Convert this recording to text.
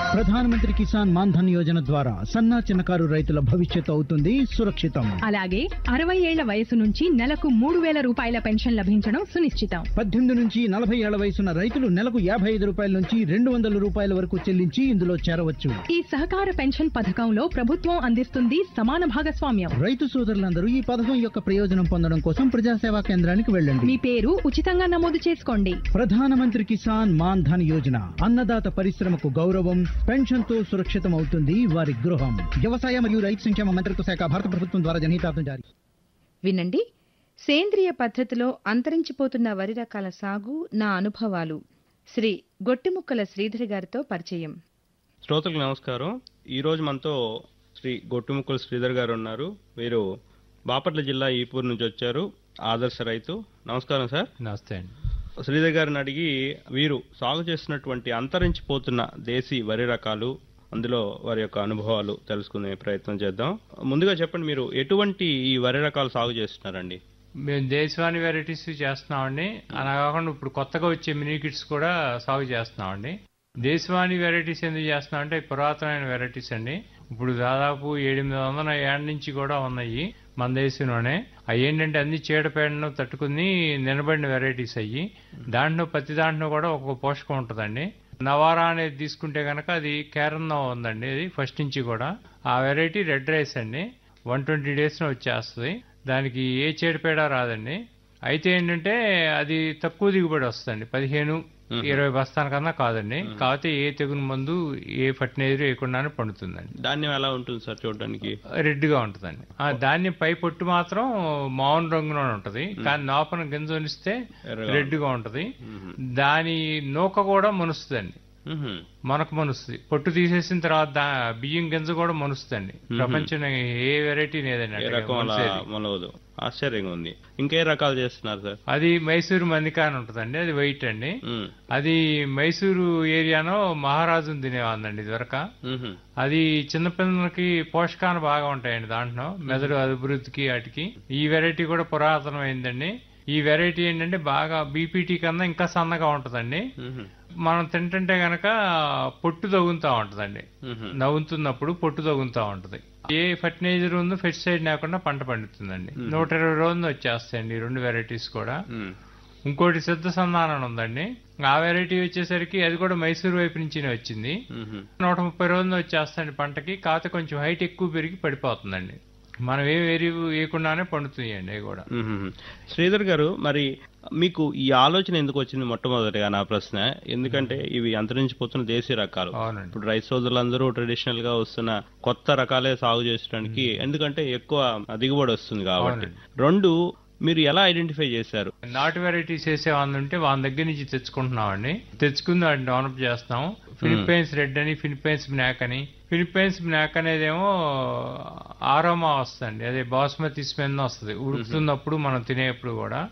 ప్రధానమంత్రి కిసాన్ మాన్ ధన్ యోజన ద్వారా సన్నా చిన్నకారు రైతుల భవిష్యత్తు అవుతుంది సురక్షితం అలాగే అరవై ఏళ్ల వయసు నుంచి నెలకు మూడు వేల రూపాయల పెన్షన్ లభించడం సునిశ్చితం పద్దెనిమిది నుంచి నలభై ఏళ్ల వయసున్న రైతులు నెలకు యాభై ఐదు రూపాయల నుంచి రెండు వందల రూపాయల వరకు చెల్లించి ఇందులో చేరవచ్చు ఈ సహకార పెన్షన్ పథకంలో ప్రభుత్వం అందిస్తుంది సమాన భాగస్వామ్యం రైతు సోదరులందరూ ఈ పథకం యొక్క ప్రయోజనం పొందడం కోసం ప్రజాసేవా కేంద్రానికి వెళ్ళండి మీ పేరు ఉచితంగా నమోదు చేసుకోండి ప్రధానమంత్రి కిసాన్ మాన్ ధన్ యోజన అన్నదాత పరిశ్రమకు గౌరవం పెన్షన్ తో సురక్షితం అవుతుంది వారి గృహం వ్యవసాయ మరియు రైతు సంక్షేమ మంత్రిత్వ శాఖ భారత ప్రభుత్వం ద్వారా జనహితార్థం జారీ వినండి సేంద్రియ పద్ధతిలో అంతరించిపోతున్న వరి రకాల సాగు నా అనుభవాలు శ్రీ గొట్టిముక్కల శ్రీధర్ గారితో పరిచయం శ్రోతలకు నమస్కారం ఈరోజు మనతో శ్రీ గొట్టుముక్కల శ్రీధర్ గారు ఉన్నారు వీరు బాపట్ల జిల్లా ఈపూర్ నుంచి వచ్చారు ఆదర్శ రైతు నమస్కారం సార్ నమస్తే అండి శ్రీధర్ గారిని అడిగి వీరు సాగు చేస్తున్నటువంటి అంతరించిపోతున్న దేశీ వరి రకాలు అందులో వారి యొక్క అనుభవాలు తెలుసుకునే ప్రయత్నం చేద్దాం ముందుగా చెప్పండి మీరు ఎటువంటి ఈ వరి రకాలు సాగు చేస్తున్నారండి మేము దేశవాణి వెరైటీస్ చేస్తున్నామండి అలా కాకుండా ఇప్పుడు కొత్తగా వచ్చే మినీ కిట్స్ కూడా సాగు చేస్తున్నామండి దేశవాణి వెరైటీస్ ఎందుకు చేస్తున్నామంటే అవి పురాతనమైన వెరైటీస్ అండి ఇప్పుడు దాదాపు ఎనిమిది వందల ఏళ్ళ నుంచి కూడా ఉన్నాయి మన దేశంలోనే అవి ఏంటంటే అన్ని చీడపేడను తట్టుకుని నిలబడిన వెరైటీస్ అయ్యి దాంట్లో ప్రతి దాంట్లో కూడా ఒక్కొక్క పోషకం ఉంటుందండి నవారా అనేది తీసుకుంటే కనుక అది కేరళలో ఉందండి అది ఫస్ట్ నుంచి కూడా ఆ వెరైటీ రెడ్ రైస్ అండి వన్ ట్వంటీ డేస్లో వచ్చేస్తుంది దానికి ఏ చీడపేడ రాదండి అయితే ఏంటంటే అది తక్కువ దిగుబడి వస్తుందండి పదిహేను ఇరవై బస్తాల కన్నా కాదండి కాకపోతే ఏ తెగులు మందు ఏ ఫర్టిలైజర్ వేయకుండానే పండుతుందండి ధాన్యం ఎలా ఉంటుంది సార్ చూడడానికి రెడ్ గా ఉంటుందండి ఆ ధాన్యం పై పొట్టు మాత్రం మౌన్ రంగులోనే ఉంటది కానీ లోపల గింజ ఉనిస్తే ఎర్రగా రెడ్ గా ఉంటది దాని నూక కూడా మనుస్తుందండి మ్హూ. మనకు మనుస్తుంది పొట్టు తీసేసిన తర్వాత దా- బియ్యం గింజ కూడా మనుస్తుందండి ప్రపంచం ఏ వెరైటీ లేదండి ఏ అట్లాగే రకం అలా మనిషేది. మొలవదు ఆశ్చర్యంగా ఉంది ఇంకే రకాలు చేస్తున్నారు సార్ అది మైసూరు మన్నిక అని ఉంటుందండి అది వైట్ అండి మ్. అది మైసూరు ఏరియాలో మహారాజును తినేవాళ్ళండి ఇదివరక మ్హూ. అది చిన్నపిల్లలకి పోషకాలు బాగా ఉంటాయండి దాంట్లో మెదడు అభివృద్ధికి వాటికి ఈ వెరైటీ కూడా పురాతనమైందండి ఈ వెరైటీ ఏంటంటే బాగా బీపీటీ కన్నా ఇంకా సన్నగా ఉంటుందండి మ్హూ. మనం తింటుంటే గనక పొట్టు తగులుతా ఉంటుందండి మ్హూ. నవ్వుతున్నప్పుడు పొట్టు తగులుతా ఉంటది ఏ ఫర్టిలైజర్ ఉందో ఫెస్టిసైడ్ లేకుండా పంట పండుతుందండి నూట ఇరవై రోజులు వచ్చేస్తాయండి ఈ రెండు వెరైటీస్ కూడా మ్. ఇంకోటి సిద్ధ సంధానం ఉందండి ఆ వెరైటీ వచ్చేసరికి అది కూడా మైసూరు వైపు నుంచినే వచ్చింది మ్హూ. నూట ముప్పై రోజులు వచ్చేస్తాయండి పంటకి కాకపోతే కొంచెం హైట్ ఎక్కువ పెరిగి పడిపోతుందండి మనం ఏ ఎరువు వేయకుండానే పండుతాయండి అవి కూడా మ్మ్. శ్రీధర్ గారు మరి మీకు ఈ ఆలోచన ఎందుకు వచ్చింది మొట్టమొదటిగా నా ప్రశ్న ఎందుకంటే ఇవి అంతరించిపోతున్న దేశీ రకాలు అవునండి ఇప్పుడు రైతు సోదరులందరూ ట్రెడిషనల్ గా వస్తున్న కొత్త రకాలే సాగు చేసడానికి ఎందుకంటే ఎక్కువ దిగుబడి వస్తుంది కాబట్టి రెండు మీరు ఎలా ఐడెంటిఫై చేశారు నాటు వెరైటీస్ వేసే వాళ్ళు ఉంటే వాళ్ళ దగ్గర నుంచి తెచ్చుకుంటున్నామండి తెచ్చుకుని వాటిని డెవలప్ చేస్తాం ఫిలిప్పైన్స్ రెడ్ అని ఫిలిప్పైన్స్ బ్లాక్ అని ఫిలిప్పైన్స్ బ్లాక్ అనేదేమో ఆరోమా వస్తుంది అదే బాస్మతి స్మెల్ వస్తుంది ఉడుకుతున్నప్పుడు మనం తినేప్పుడు కూడా